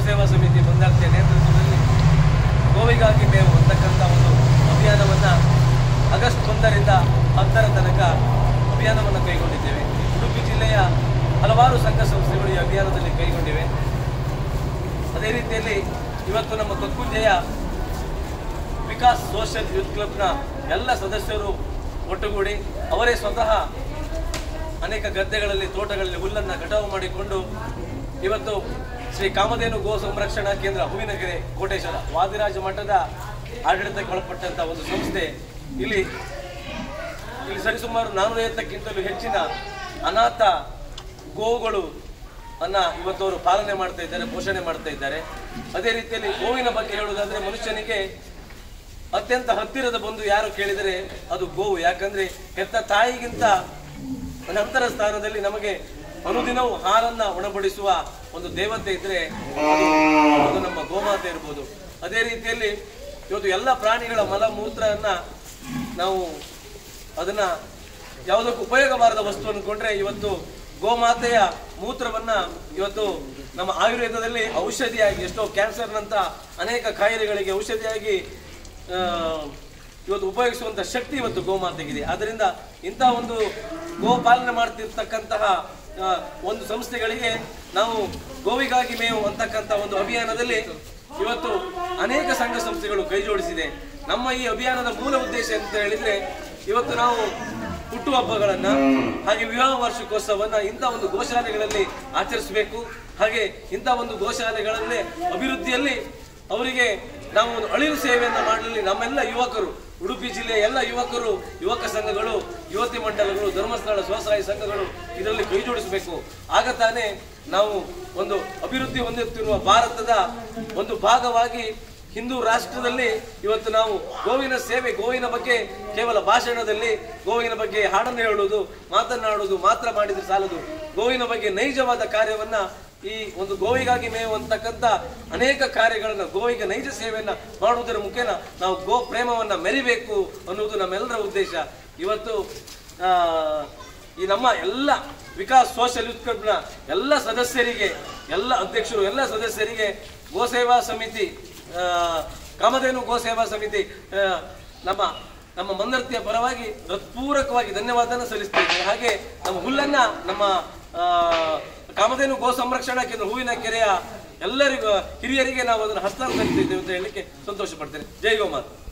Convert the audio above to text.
ಗೋಸೇವಾ ಸಮಿತಿ ಮುಂದಾಗ್ತಿಯ ನೇತೃತ್ವದಲ್ಲಿ ಗೋವಿಗಾಗಿ ಮೇವು ಅಂತಕ್ಕಂಥ ಒಂದು ಅಭಿಯಾನವನ್ನು ಆಗಸ್ಟ್ ಒಂದರಿಂದ ಹತ್ತರ ತನಕ ಅಭಿಯಾನವನ್ನು ಕೈಗೊಂಡಿದ್ದೇವೆ ಉಡುಪಿ ಜಿಲ್ಲೆಯ ಹಲವಾರು ಸಂಘ ಸಂಸ್ಥೆಗಳು ಈ ಅಭಿಯಾನದಲ್ಲಿ ಕೈಗೊಂಡಿವೆ ಅದೇ ರೀತಿಯಲ್ಲಿ ಇವತ್ತು ನಮ್ಮ ಕಕ್ಕುಂಜೆಯ ವಿಕಾಸ್ ಸೋಷಿಯಲ್ ಯೂತ್ ಕ್ಲಬ್ನ ಎಲ್ಲ ಸದಸ್ಯರು ಒಟ್ಟುಗೂಡಿ ಅವರೇ ಸ್ವತಃ ಅನೇಕ ಗದ್ದೆಗಳಲ್ಲಿ ತೋಟಗಳಲ್ಲಿ ಹುಲ್ಲನ್ನು ಕಟಾವು ಮಾಡಿಕೊಂಡು ಇವತ್ತು ಶ್ರೀ ಕಾಮಧೇನು ಗೋ ಸಂರಕ್ಷಣಾ ಕೇಂದ್ರ ಹೂವಿನಗೆರೆ ಕೋಟೇಶ್ವರ ವಾದಿರಾಜ ಮಠದ ಆಡಳಿತಕ್ಕೆ ಒಳಪಟ್ಟಂತ ಒಂದು ಸಂಸ್ಥೆ ಇಲ್ಲಿ ಇಲ್ಲಿ ಸರಿಸುಮಾರು ನಾನ್ನೂರೈವತ್ತಕ್ಕಿಂತಲೂ ಹೆಚ್ಚಿನ ಅನಾಥ ಗೋವುಗಳು ಅನ್ನ ಇವತ್ತು ಅವರು ಪಾಲನೆ ಮಾಡ್ತಾ ಇದ್ದಾರೆ ಪೋಷಣೆ ಮಾಡ್ತಾ ಇದ್ದಾರೆ ಅದೇ ರೀತಿಯಲ್ಲಿ ಗೋವಿನ ಬಗ್ಗೆ ಹೇಳುವುದಾದ್ರೆ ಮನುಷ್ಯನಿಗೆ ಅತ್ಯಂತ ಹತ್ತಿರದ ಬಂದು ಯಾರು ಕೇಳಿದರೆ ಅದು ಗೋವು ಯಾಕಂದ್ರೆ ಹೆತ್ತ ತಾಯಿಗಿಂತ ನಂತರ ಸ್ಥಾನದಲ್ಲಿ ನಮಗೆ ಅನುದಿನವೂ ಹಾಲನ್ನ ಉಣಬಡಿಸುವ ಒಂದು ದೇವತೆ ಇದ್ರೆ ಅದು ಅದು ನಮ್ಮ ಗೋಮಾತೆ ಇರ್ಬೋದು ಅದೇ ರೀತಿಯಲ್ಲಿ ಇವತ್ತು ಎಲ್ಲ ಪ್ರಾಣಿಗಳ ಮಲ ಮೂತ್ರವನ್ನ ನಾವು ಅದನ್ನ ಯಾವುದಕ್ಕೂ ಉಪಯೋಗವಾರದ ವಸ್ತು ಅನ್ಕೊಂಡ್ರೆ ಇವತ್ತು ಗೋಮಾತೆಯ ಮೂತ್ರವನ್ನ ಇವತ್ತು ನಮ್ಮ ಆಯುರ್ವೇದದಲ್ಲಿ ಔಷಧಿಯಾಗಿ ಎಷ್ಟೋ ಕ್ಯಾನ್ಸರ್ನಂತ ಅನೇಕ ಕಾಯಿಲೆಗಳಿಗೆ ಔಷಧಿಯಾಗಿ ಆ, ಇವತ್ತು ಉಪಯೋಗಿಸುವಂತ ಶಕ್ತಿ ಇವತ್ತು ಗೋಮಾತೆಗಿದೆ ಆದ್ದರಿಂದ ಇಂಥ ಒಂದು ಗೋಪಾಲನೆ ಮಾಡ್ತಿರ್ತಕ್ಕಂತಹ ಆ, ಒಂದು ಸಂಸ್ಥೆಗಳಿಗೆ ನಾವು ಗೋವಿಗಾಗಿ ಮೇವು ಅಂತಕ್ಕಂಥ ಒಂದು ಅಭಿಯಾನದಲ್ಲಿ ಇವತ್ತು ಅನೇಕ ಸಂಘ ಸಂಸ್ಥೆಗಳು ಕೈ ಜೋಡಿಸಿದೆ ನಮ್ಮ ಈ ಅಭಿಯಾನದ ಮೂಲ ಉದ್ದೇಶ ಅಂತ ಹೇಳಿದ್ರೆ ಇವತ್ತು ನಾವು ಹುಟ್ಟುಹಬ್ಬಗಳನ್ನ ಹಾಗೆ ವಿವಾಹ ವಾರ್ಷಿಕೋತ್ಸವನ್ನ ಇಂಥ ಒಂದು ಗೋಶಾಲೆಗಳಲ್ಲಿ ಆಚರಿಸಬೇಕು ಹಾಗೆ ಇಂಥ ಒಂದು ಗೋಶಾಲೆಗಳನ್ನೇ ಅಭಿವೃದ್ಧಿಯಲ್ಲಿ ಅವರಿಗೆ ನಾವು ಒಂದು ಅಳಿಲು ಸೇವೆಯನ್ನ ಮಾಡಲಿ ನಮ್ಮೆಲ್ಲ ಯುವಕರು ಉಡುಪಿ ಜಿಲ್ಲೆಯ ಎಲ್ಲ ಯುವಕರು ಯುವಕ ಸಂಘಗಳು ಯುವತಿ ಮಂಡಲಗಳು ಧರ್ಮಸ್ಥಳ ಸ್ವಸಹಾಯ ಸಂಘಗಳು ಇದರಲ್ಲಿ ಕೈ ಜೋಡಿಸಬೇಕು ಆಗ ತಾನೇ ನಾವು ಒಂದು ಅಭಿವೃದ್ಧಿ ಹೊಂದುತ್ತಿರುವ ಭಾರತದ ಒಂದು ಭಾಗವಾಗಿ ಹಿಂದೂ ರಾಷ್ಟ್ರದಲ್ಲಿ ಇವತ್ತು ನಾವು ಗೋವಿನ ಸೇವೆ ಗೋವಿನ ಬಗ್ಗೆ ಕೇವಲ ಭಾಷಣದಲ್ಲಿ ಗೋವಿನ ಬಗ್ಗೆ ಹಾಡನ್ನು ಹೇಳುವುದು ಮಾತನಾಡುವುದು ಮಾತ್ರ ಮಾಡಿದ್ರೆ ಸಾಲದು ಗೋವಿನ ಬಗ್ಗೆ ನೈಜವಾದ ಕಾರ್ಯವನ್ನ ಈ ಒಂದು ಗೋವಿಗಾಗಿ ಮೇವು ಅಂತಕ್ಕಂಥ ಅನೇಕ ಕಾರ್ಯಗಳನ್ನ ಗೋವಿಗೆ ನೈಜ ಸೇವೆಯನ್ನ ಮಾಡುವುದರ ಮುಖೇನ ನಾವು ಗೋ ಪ್ರೇಮವನ್ನ ಮೆರಿಬೇಕು ಅನ್ನುವುದು ನಮ್ಮೆಲ್ಲರ ಉದ್ದೇಶ ಇವತ್ತು ಆ, ಈ ನಮ್ಮ ಎಲ್ಲ ವಿಕಾಸ್ ಸೋಷಿಯಲ್ ಯೂತ್ ಕ್ಲಬ್ನ ಎಲ್ಲ ಸದಸ್ಯರಿಗೆ ಎಲ್ಲ ಅಧ್ಯಕ್ಷರು ಎಲ್ಲ ಸದಸ್ಯರಿಗೆ ಗೋಸೇವಾ ಸಮಿತಿ ಆ, ಕಾಮಧೇನು ಗೋಸೇವಾ ಸಮಿತಿ ಆ, ನಮ್ಮ ನಮ್ಮ ಮಂದರ್ತಿಯ ಪರವಾಗಿ ಹೃತ್ಪೂರ್ವಕವಾಗಿ ಧನ್ಯವಾದನ ಸಲ್ಲಿಸ್ತೇವೆ ಹಾಗೆ ನಮ್ಮ ಹುಲ್ಲನ್ನ ನಮ್ಮ ಆ, ಕಾಮಧೇನು ಗೋ ಸಂರಕ್ಷಣಾ ಕೇಂದ್ರ ಹೂವಿನ ಕೆರೆಯ ಎಲ್ಲರಿಗೂ ಹಿರಿಯರಿಗೆ ನಾವು ಅದನ್ನು ಹಸ್ತಾಂತರಿಸಿದ್ದೇವೆ ಅಂತ ಹೇಳಲಿಕ್ಕೆ ಸಂತೋಷ ಪಡ್ತೇನೆ ಜೈ ಗೋಮಾತೆ